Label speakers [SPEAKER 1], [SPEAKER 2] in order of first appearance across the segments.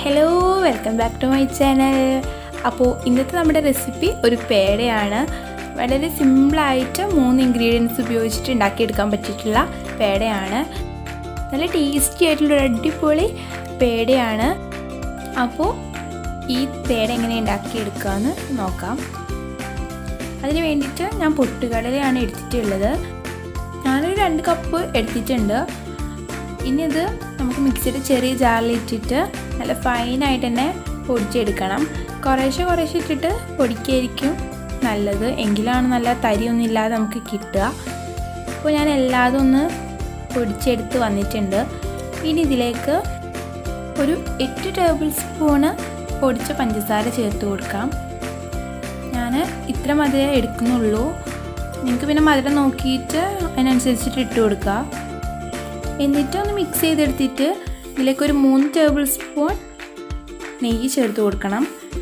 [SPEAKER 1] hello welcome back to my channel അപ്പോൾ ഇന്നത്തെ നമ്മുടെ റെസിപ്പി ഒരു പേടയാണ് വളരെ സിമ്പിളായിട്ട് മൂന്ന് ഇൻഗ്രീഡിയൻസ് ഉപയോഗിച്ചിട്ട് ഉണ്ടാക്കിയെടുക്കാൻ പറ്റിയിട്ടുള്ള പേടയാണ് നല്ല ടേസ്റ്റി ആയിട്ടുള്ളൊരു അടിപൊളി പേടയാണ് അപ്പോൾ ഈ പേട എങ്ങനെ ഉണ്ടാക്കിയെടുക്കാമെന്ന് നോക്കാം അതിന് വേണ്ടിയിട്ട് ഞാൻ പൊട്ടുകടലയാണ് എടുത്തിട്ടുള്ളത് ഞാനൊരു രണ്ട് കപ്പ് എടുത്തിട്ടുണ്ട് ഇനി ഇത് നമുക്ക് മിക്സിയുടെ ചെറിയ ജാറിലിട്ടിട്ട് നല്ല ഫൈനായിട്ട് തന്നെ പൊടിച്ചെടുക്കണം കുറേശ്ശെ കുറേശ്ശെ ഇട്ടിട്ട് പൊടിക്കായിരിക്കും നല്ലത് എങ്കിലാണ് നല്ല തരിയൊന്നും ഇല്ലാതെ നമുക്ക് കിട്ടുക അപ്പോൾ ഞാൻ എല്ലാതും ഒന്ന് പൊടിച്ചെടുത്ത് വന്നിട്ടുണ്ട് ഇനി ഇതിലേക്ക് ഒരു എട്ട് ടേബിൾ സ്പൂണ് പൊടിച്ച പഞ്ചസാര ചേർത്ത് കൊടുക്കാം ഞാൻ ഇത്ര മധുരം എടുക്കുന്നുള്ളൂ നിങ്ങൾക്ക് പിന്നെ മധുരം നോക്കിയിട്ട് അതിനനുസരിച്ചിട്ട് ഇട്ട് കൊടുക്കുക എന്നിട്ട് ഒന്ന് മിക്സ് ചെയ്തെടുത്തിട്ട് ഇതിലേക്ക് ഒരു മൂന്ന് ടേബിൾ സ്പൂൺ നെയ്യ് ചേർത്ത് കൊടുക്കണം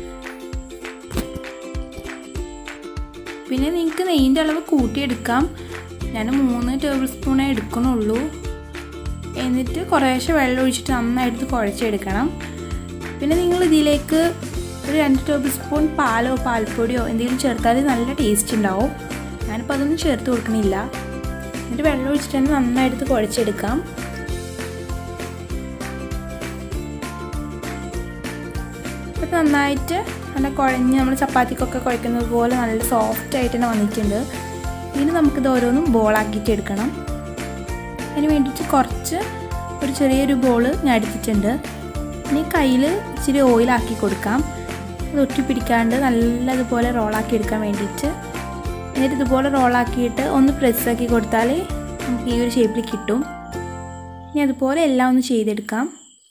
[SPEAKER 1] പിന്നെ നിങ്ങൾക്ക് നെയ്യിൻ്റെ അളവ് കൂട്ടിയെടുക്കാം ഞാൻ മൂന്ന് ടേബിൾ സ്പൂണേ എടുക്കണുള്ളൂ എന്നിട്ട് കുറേശ്ശെ വെള്ളം ഒഴിച്ചിട്ട് നന്നായിട്ട് കുഴച്ചെടുക്കണം പിന്നെ നിങ്ങൾ ഇതിലേക്ക് ഒരു രണ്ട് ടേബിൾ സ്പൂൺ പാലോ പാൽപ്പൊടിയോ എന്തെങ്കിലും ചേർത്താൽ നല്ല ടേസ്റ്റ് ഉണ്ടാവും ഞാനിപ്പോൾ അതൊന്നും ചേർത്ത് കൊടുക്കണില്ല എന്നിട്ട് വെള്ളം ഒഴിച്ചിട്ട് തന്നെ നന്നായിട്ട് കുഴച്ചെടുക്കാം അപ്പോൾ നന്നായിട്ട് നല്ല കുഴഞ്ഞ് നമ്മൾ ചപ്പാത്തിക്കൊക്കെ കുഴക്കുന്നത് പോലെ നല്ല സോഫ്റ്റ് ആയിട്ട് തന്നെ വന്നിട്ടുണ്ട് ഇനി നമുക്കിത് ഓരോന്നും ബോളാക്കിയിട്ട് എടുക്കണം അതിന് വേണ്ടിയിട്ട് കുറച്ച് ഒരു ചെറിയൊരു ബോൾ ഞാൻ എടുത്തിട്ടുണ്ട് ഇനി കയ്യിൽ ഇച്ചിരി ഓയിലാക്കി കൊടുക്കാം അത് ഒട്ടിപ്പിടിക്കാണ്ട് നല്ലതുപോലെ റോളാക്കി എടുക്കാൻ വേണ്ടിയിട്ട് എന്നിട്ട് ഇതുപോലെ റോളാക്കിയിട്ട് ഒന്ന് പ്രസ്സാക്കി കൊടുത്താൽ നമുക്ക് ഈ ഒരു ഷേപ്പിൽ കിട്ടും ഇനി അതുപോലെ എല്ലാം ഒന്ന് ചെയ്തെടുക്കാം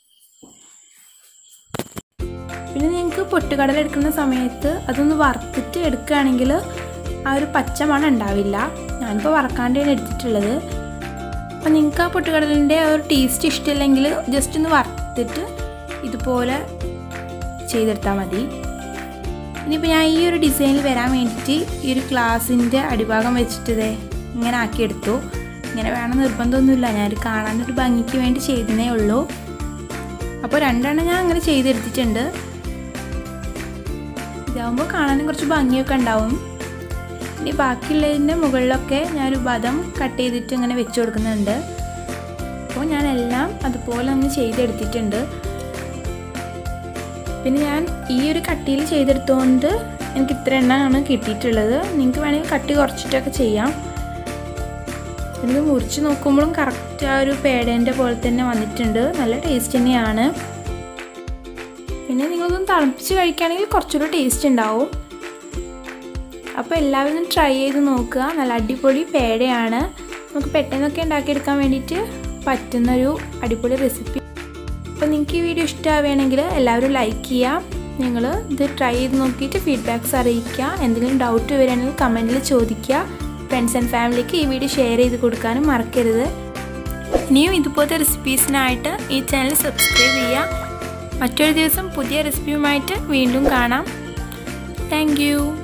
[SPEAKER 1] പിന്നെ നിങ്ങൾക്ക് പൊട്ടുകടല എടുക്കുന്ന സമയത്ത് അതൊന്ന് വറുത്തിട്ട് എടുക്കുകയാണെങ്കിൽ ആ ഒരു പച്ച മണം ഉണ്ടാവില്ല ഞാനിപ്പോൾ വറക്കാണ്ടാണ് എടുത്തിട്ടുള്ളത് അപ്പോൾ നിങ്ങൾക്ക് ആ പൊട്ടുകടലിൻ്റെ ആ ഒരു ടേസ്റ്റ് ഇഷ്ടമില്ലെങ്കിൽ ജസ്റ്റ് ഒന്ന് വറുത്തിട്ട് ഇതുപോലെ ചെയ്തെടുത്താൽ മതി ഇനിയിപ്പോൾ ഞാൻ ഈ ഒരു ഡിസൈനിൽ വരാൻ വേണ്ടിയിട്ട് ഈ ഒരു ഗ്ലാസിൻ്റെ അടിഭാഗം വെച്ചിട്ട് ഇതേ ഇങ്ങനെ ആക്കിയെടുത്തു ഇങ്ങനെ വേണം നിർബന്ധമൊന്നുമില്ല ഞാനൊരു കാണാനൊരു ഭംഗിക്ക് വേണ്ടി ചെയ്തതേ ഉള്ളൂ അപ്പോൾ രണ്ടെണ്ണം ഞാൻ അങ്ങനെ ചെയ്തെടുത്തിട്ടുണ്ട് ഇതാകുമ്പോൾ കാണാനും കുറച്ച് ഭംഗിയൊക്കെ ഉണ്ടാവും ഇനി ബാക്കിയുള്ളതിൻ്റെ മുകളിലൊക്കെ ഞാനൊരു ബദം കട്ട് ചെയ്തിട്ട് ഇങ്ങനെ വെച്ച് കൊടുക്കുന്നുണ്ട് അപ്പോൾ ഞാൻ എല്ലാം അതുപോലെ ഒന്ന് ചെയ്തെടുത്തിട്ടുണ്ട് പിന്നെ ഞാൻ ഈ ഒരു കട്ടിയിൽ ചെയ്തെടുത്തുകൊണ്ട് എനിക്ക് ഇത്ര എണ്ണമാണ് കിട്ടിയിട്ടുള്ളത് നിങ്ങൾക്ക് വേണമെങ്കിൽ കട്ടി കുറച്ചിട്ടൊക്കെ ചെയ്യാം ഇത് മുറിച്ച് നോക്കുമ്പോഴും കറക്റ്റ് ആ ഒരു പേടേൻ്റെ പോലെ തന്നെ വന്നിട്ടുണ്ട് നല്ല ടേസ്റ്റ് തന്നെയാണ് പിന്നെ നിങ്ങളൊന്നും തണുപ്പിച്ച് കഴിക്കുകയാണെങ്കിൽ കുറച്ചുകൂടി ടേസ്റ്റ് ഉണ്ടാവും അപ്പോൾ എല്ലാവരും ട്രൈ ചെയ്ത് നോക്കുക നല്ല അടിപൊളി പേടയാണ് നമുക്ക് പെട്ടെന്നൊക്കെ ഉണ്ടാക്കിയെടുക്കാൻ വേണ്ടിയിട്ട് പറ്റുന്നൊരു അടിപൊളി റെസിപ്പി അപ്പോൾ നിങ്ങൾക്ക് ഈ വീഡിയോ ഇഷ്ടമാവുകയാണെങ്കിൽ എല്ലാവരും ലൈക്ക് ചെയ്യുക നിങ്ങൾ ഇത് ട്രൈ ചെയ്ത് നോക്കിയിട്ട് ഫീഡ്ബാക്ക്സ് അറിയിക്കുക എന്തെങ്കിലും ഡൗട്ട് വരികയാണെങ്കിൽ കമൻറ്റിൽ ചോദിക്കുക ഫ്രണ്ട്സ് ആൻഡ് ഫാമിലിക്ക് ഈ വീഡിയോ ഷെയർ ചെയ്ത് കൊടുക്കാനും മറക്കരുത് ഇനിയും ഇതുപോലത്തെ റെസിപ്പീസിനായിട്ട് ഈ ചാനൽ സബ്സ്ക്രൈബ് ചെയ്യുക മറ്റൊരു ദിവസം പുതിയ റെസിപ്പിയുമായിട്ട് വീണ്ടും കാണാം താങ്ക്